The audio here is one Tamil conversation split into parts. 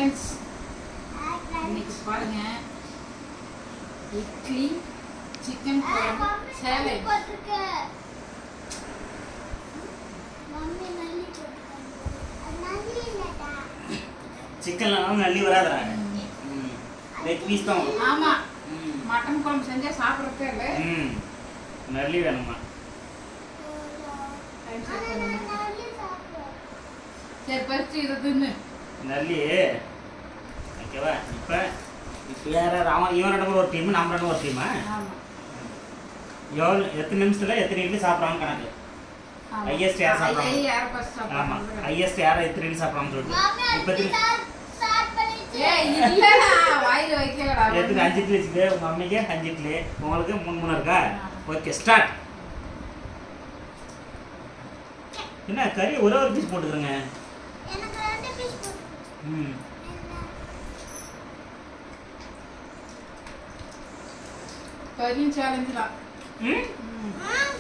ஃப்ரெண்ட்ஸ் இன்னைக்கு பாருங்க இட்லி சிக்கன் குழம்பு சேலை சிக்கன்ல நல்லி வராதுடா ம் லெக் பீஸ் தான் வரும் ஆமா ம் மட்டன் குழம்பு செஞ்சா சாப்பிட்றதே இல்லை ம் நல்லி வேணுமா டைம் செட் பண்ணுங்க சரி பறிச்சு இதை தின்னு நல்லி ஓகேவா இப்போ இப்போ யார் யார் அவன் இவன் ரெண்டு பேரும் ஒரு டீம் நம்ம ரெண்டு பேரும் ஒரு டீமா ஆமா எவ்வளோ எத்தனை நிமிஷத்தில் எத்தனை இட்லி சாப்பிட்றாங்க கணக்கு ஆமா. Highest யார் ஐ- ஐ- சாப்பிடுறாங்க? யார் first ஆமாம் சாப்பிடுறாங்க? ஹையஸ்ட் யாரை எத்தனை இட்லி சாப்பிட்றாங்கன்னு சொல்லிட்டு இப்போ ஏய், இல்லடா, வாயில வைக்கலடா. எத்தனை அஞ்சு இட்லி வச்சுக்கு உங்கள் அம்மைக்கு அஞ்சு இட்லி உங்களுக்கு மூணு மூணு இருக்கா ஓகே ஸ்டார்ட் என்ன கறி ஒரே ஒரு பீஸ் போட்டுக்கிறேங்க ம் கறியும் challenge தான். ம் ம்.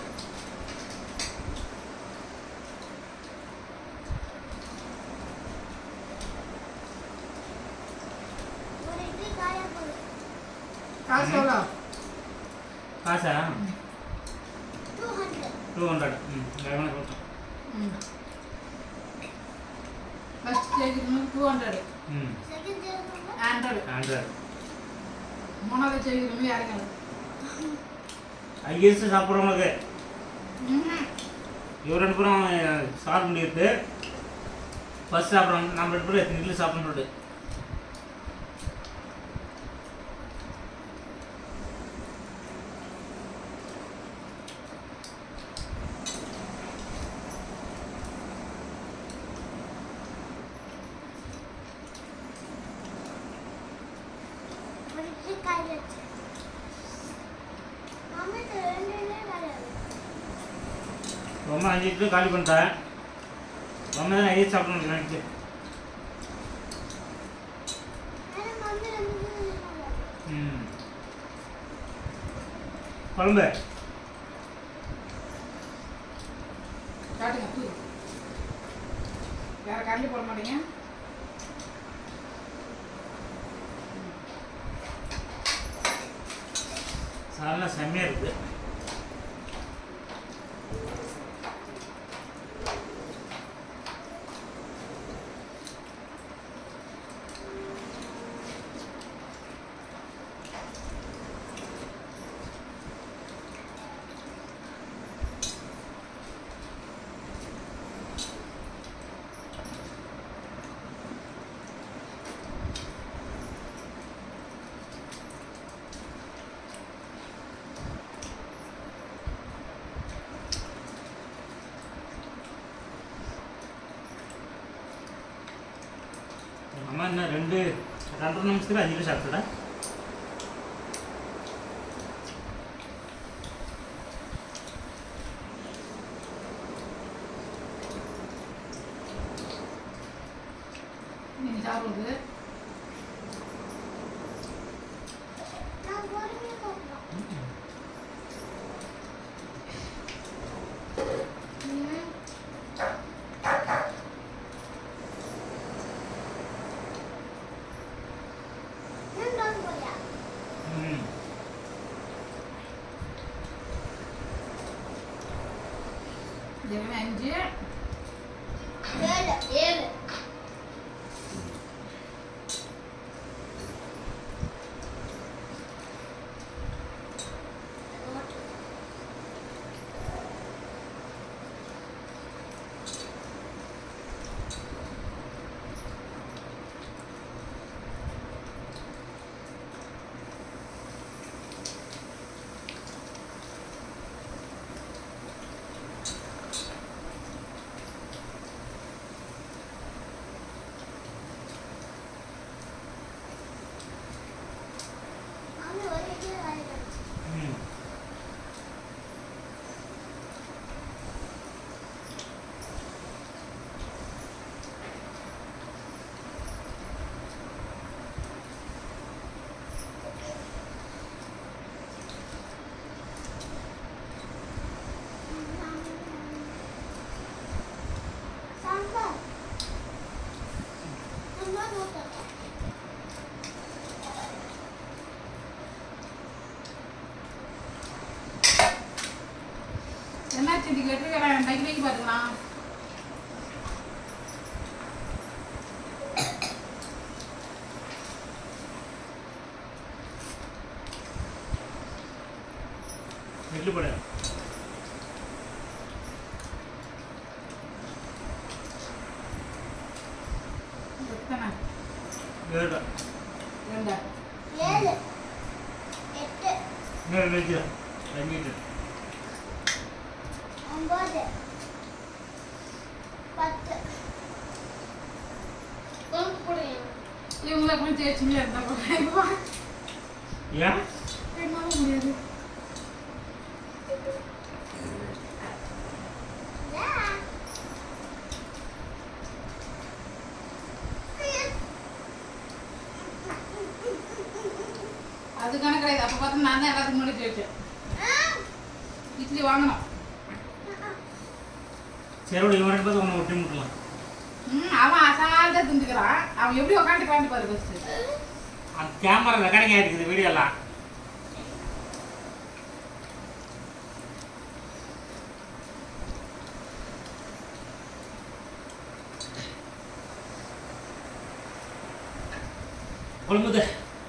காசு எவ்வளோ? காசா டூ ஹண்ட்ரட் ம் வேணா கொடுத்தோம் ம். First செய்கிறது 200. ம் 100. ஹண்ட்ரட் மூணாவது செய்கிறது யாருங்க ஹையஸ்ட் சாப்பிட்றவங்களுக்கு ம்ஹும். இவர் ரெண்டு பேரும் சாப்பிட முடியுது ஃபர்ஸ்ட் சாப்பிட்றவங்க நம்ம ரெண்டு பேரும் எத்தனை இட்லி சாப்பிடணும் சொல்லிட்டு ரொம்ப அஞ்சு இட்லி காலி பண்ணிட்டேன் ரொம்ப தான் ஹையஸ்ட் சாப்பிடணும் நினைச்சு ம் குழம்பு காட்டுங்க தூக்கு. வேற கரண்டி போட மாட்டீங்க சாதெல்லாம் செம்மையாக இருக்குது அம்மா என்ன ரெண்டு ரெண்டரை நிமிஷத்துக்கு அஞ்சு இட்லி சாப்பிட்டுடா நீங்க சாப்பிடுறது ம் ஜெகன் அஞ்சு ம் இட்லி போடு எத்தனை ஏழு ரெண்டா ஏழு எட்டு இன்னும் ரெண்டு ரெண்டு ஒன்பது பத்து கொண்டு போடுங்க இவங்கள கொஞ்சம் தேய்ச்சிங்க இருந்தா போகிறேன் ஏன் என்னால முடியாது அது கணக்கு கிடையாது அப்போ பார்த்தா நான் தான் எல்லாத்துக்கும் முன்னாடி தேய்ச்சேன் இட்லி வாங்கணும் சரி விடு, இவன் ரெண்டு பேரும் ஒன்று ஒட்டி முட்டலாம் ம் அவன் அசால்ட்டாக திண்டுக்கிறான் அவன் எப்படி உட்காந்து காண்டி பாரு ஃபஸ்ட்டு அந்த கேமரா ரெக்கார்டிங் ஆகிருக்குது வீடியோலாம் கொழும்புது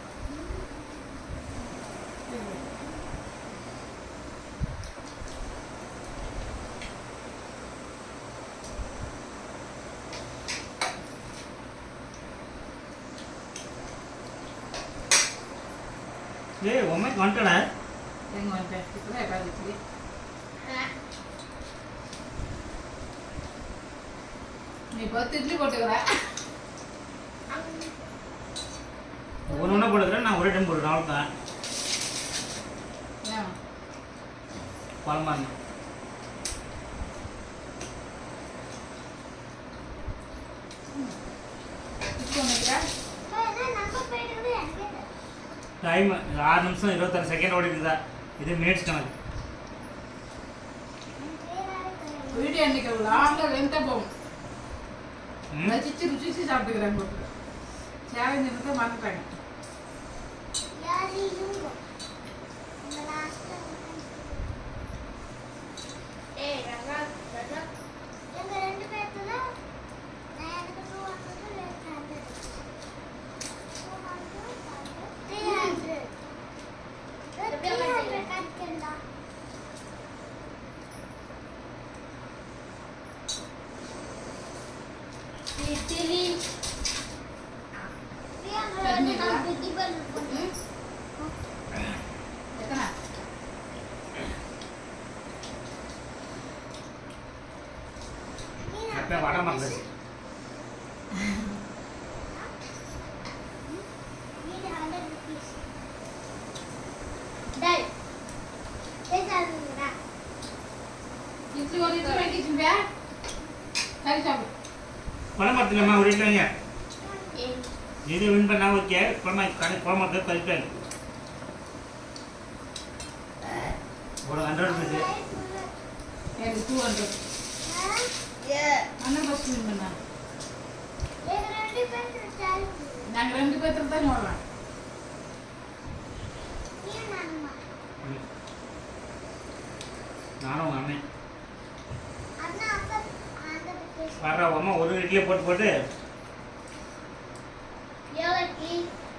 ஏய் உண்மைக்கு வந்துட்டடா எங்க வந்துட்டேன் இப்போ தான் எட்டாவது இட்லி நீ பத்து இட்லி போட்டுக்கிற ஒன்று ஒன்றா போடுக்கிறேன் நான் ஒரே டைம் போடுறேன் அவ்வளோ தான் ஏன் குழம்பா இருந்தா இட்லி ஒன்று நம்ம போயிட்டு எனக்கு டைம் ஆறு நிமிஷம் இருபத்தாறு செகண்ட் ஓடி இருக்குதா இது மினிட்ஸ் கணக்கு வீடியோ அன்னைக்கு லாங்கில் லென்த்தாக போகும் ம் ரசிச்சு ருசிச்சு சாப்பிட்டுக்கிறேன் போட்டு சேலஞ்ச் இருந்து மறந்துட்டாங்க யாரு இவங்க இந்த லாஸ்ட் ஏய் ரங்கா ரங்கா எங்க ரெண்டு பேத்துல நான் எனக்கு டூ ஹண்ட்ரட் ரெண்டு hundred two hundred three hundred three hundred கட்டிக்கண்டா இட்லி த்ரீ ஹண்ட்ரட் வந்து நான் பிக்கி பண்ண போறேன் எத்தனை அப்போ வடை மறந்துச்சு Need a hundred rupees. Dad, yes, I'll do that. Idli ஒரு இட்லி வாங்கிச்சுங்க கறி சாப்பிடு பழம் மரத்துலம்மா ஒரு இல்லைங்க Okay. இது வின் பண்ணா ஓகே பழம் கடை பழம் மரத்தை கழிப்பேன் ஒரு ஹண்ட்ரட் ருபீஸ் எனக்கு டூ ஹண்ட்ரட் Yeah. அண்ணன் ஃபஸ்ட் வின் பண்ணா எனக்கு ரெண்டு பேருக்கு சாலு. நாங்கள் ரெண்டு பேர்த்துல தான் ஓடலாம் நீ நானுமா? நானும் உங்கள் அண்ணன் அண்ணா, அப்பா, அந்த rupees. வர்ற அம்மா ஒரு இட்லியை போட்டு போட்டு எவ்வளோக்கு?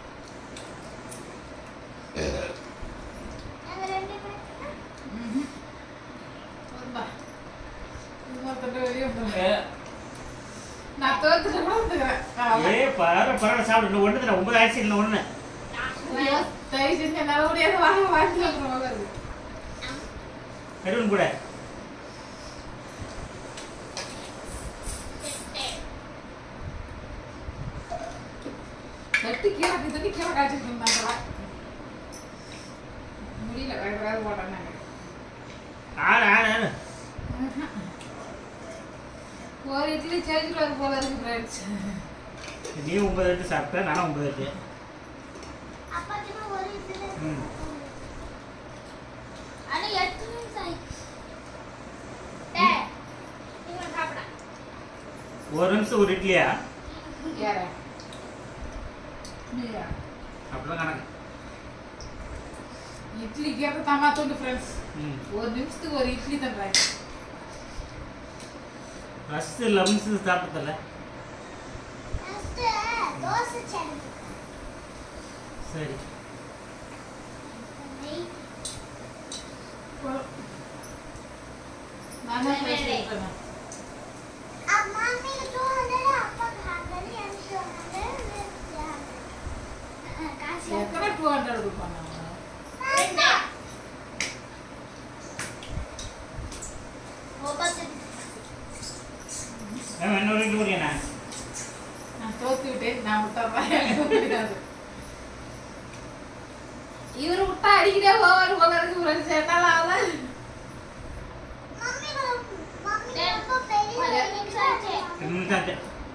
நாங்க ரெண்டு பேருக்கு போதும்பா இன்னொருத்தட்ட வெளியே வந்துடுறேன் நான் தோத்துட்டு வந்துக்கிறேன் ஏ பரவாயில்ல பரவாயில்ல சாப்பிடு இன்னும் ஒன்று ஒன்பது ஆயிடுச்சு இன்னும் ஒன்று தயவு செஞ்சு என்னால் முடியாது வாங்க வாங்கி அப்புறம் வாங்கிறது கருவன் கூட தட்டி கீரை அப்படி தட்டி கீரை காய்ச்சிட்டு இருந்தாங்களா முடியல வேற வேற போட்டாங்க ஆடு ஆடு ஆடு ஒரு இட்லி சேர்த்துட்டு வர போல இருக்கு ஃப்ரெண்ட்ஸ் நீ ஒன்பது எட்டு சாப்பிட்ட நானும் ஒன்பது எட்டு அப்பாக்கு ஒரு இதுல ம். ஆனா எட்டு நிமிஷம் ஆயிடுச்சு டேய், இவங்க சாப்பிட ஒரு நிமிஷம் ஒரு இட்லியா யார நீயா அப்படிதான் கணக்கு இட்லி கேட்ட தமா தோண்டு ஃப்ரெண்ட்ஸ் ம் ஒரு நிமிஷத்துக்கு ஒரு இட்லி தந்துறாங்க ஃபஸ்ட்டு லெமன்ஸ் சாப்பிட்டதில்ல ஃபர்ஸ்ட் தோசை சட்னி சரி நெய் போதும். டூ ஹண்ட்ரட் கொடுப்பாங்க ரெண்டு. முப்பத்தெட்டு. ஏன் இன்னொரு ரெண்டு முடியண்ணா நான் தோத்து விட்டேன் நான் விட்டா எனக்கு முடியாது இவரு விட்டா அடிக்கிட்டே போவாரு போல இருக்கு ஃப்ரெண்ட்ஸ் என்னால ஆகுது மம்மி ரொம்ப- மம்மி ரொம்ப பெரிய ஒரு நிமிஷம் ஆச்சு. ரெண்டு நிமிஷம் ஆச்சு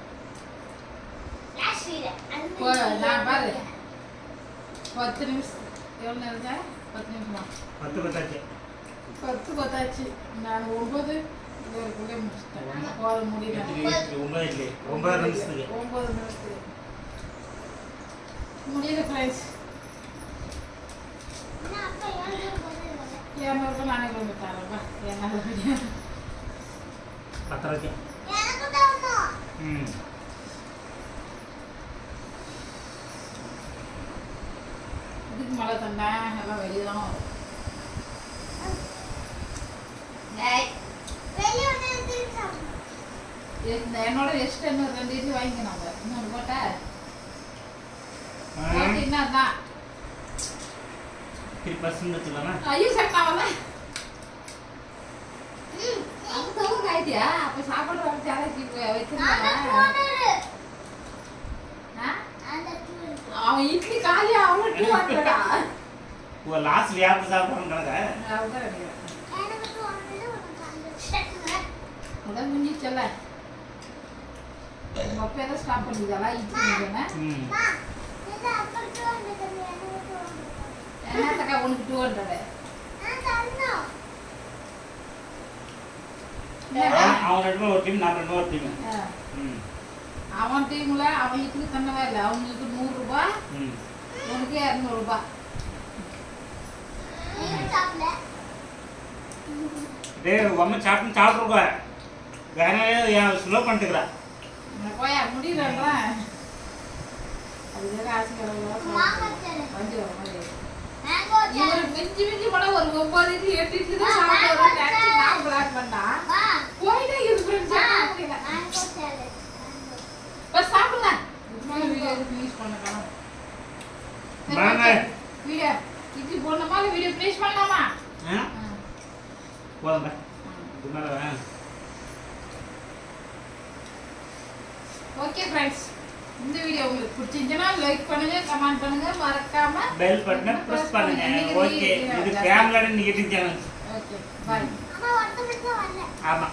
Last read. அந்த போ, நான் பாரு பத்து நிமிஷம் எவ்வளோ நேரம் பத்து நிமிஷமா பத்து பத்தாச்சு பத்து பத்தாச்சு நான் ஒன்பது இதுக்குள்ளே முடிச்சிட்டேன் போத முடியல எட்டு, ஒன்பது இட்லி ஒன்பது நிமிஷத்துக்கு ஒன்பது நிமிஷத்துக்கு முடியல ஃப்ரெண்ட்ஸ் என்ன அப்பா ஏழு பதில் வரல. இரநூறுபா நானே கொண்டு தரேன்ப்பா என்னால் முடியாது பத்தரை வச்சு எனக்கு தரணும். ம் இதுக்கு மழை தண்டா எல்லாம் வெளியே தான் வரும் டேய், வெளிய வந்து திருப்பி சாப்பிடு. இந்த என்னோட எக்ஸ்ட்ரா இன்னொரு ரெண்டு இட்லி வாங்கிக்க நம்ம இன்னொன்று போட்டா ஆ. போட்டு என்னதான் திருப்பி பர்சன்ட் வச்சுக்கலாமா ஐயோ சார் நான் வரேன் ம். அந்த தவிர ஆயிட்டியா அப்போ சாப்பாடு வச்சு அரைச்சி அந்த வச்சிருந்தா தூணரு. அந்த தூணரு. அவன் இட்லி காலியா அவனும் டூ ஹண்ட்ரடா ஓ லாஸ்ட் வியாபாரம் சாப்பிட்றோம் கணக்கா அதுதான் நினைக்கிறேன் எனக்கு தூணரு, உனக்கு அந்த அதான் முடிஞ்சிச்சல்ல உங்க அப்பா எதாவது ஸ்டாப் பண்ணிட்டாளா இட்லி முடிஞ்சோன்னே ம் அம்மா, இது அப்பா தூணரு, எனக்கு தூணரு. என்னத்தக்கா உனக்கு டூ ஹண்ட்ரடு நான் தரணும். அவன் அவன் ரெண்டு பேரும் ஒரு டீம் நான் ரெண்டு பேரும் ஒரு டீம் ம் அவன் டீம்ல அவன் இட்லி தந்தவே இல்லை அவங்களுக்கு நூறுரூபா ம் உனக்கு இரநூறுபா நீயும் சாப்பிடல. டேய் உங்க அம்மா சாப்பிட்டு சாப்பிட்ருக்கோம் வேற ஏன் ஸ்லோ பண்ணிட்டுக்கிறா நான் போயா முடியலன்றேன் அது வேற மாங்காய் சேரு. வண்டி வர மாதிரி மேங்கோ சேரு. இவரு மிஞ்சி மிஞ்சி போனா ஒரு ஒன்பது இட்லி எட்டு இட்லி தான் சாப்பிடுவாரு நினைச்சு நான் பிளாக் பண்ணா வா. போயிட்டே இது ஃப்ரெண்ட்ஸ் வா. முடியல மேங்கோ சேரு. மேங்கோ. பஸ் சாப்பிடுங்க வீடியோ ஃபினிஷ் பண்ணலாம் வாங்க. வீடியோ இட்லி போடணுமா இல்லை வீடியோ ஃபினிஷ் பண்ணலாமா ஆ போதும் இது மேலே ஓகே ஃப்ரெண்ட்ஸ் இந்த வீடியோ உங்களுக்கு பிடிச்சிருந்துச்சுன்னா லைக் பண்ணுங்க கமெண்ட் பண்ணுங்க மறக்காம பெல் பட்டனை ப்ரெஸ் பண்ணுங்க ஓகே இது ஃபேமிலியோட இன்னைக்கு சேனல் ஓகே பாய் அம்மா ஒருத்தர் மட்டும் வரல ஆமாம்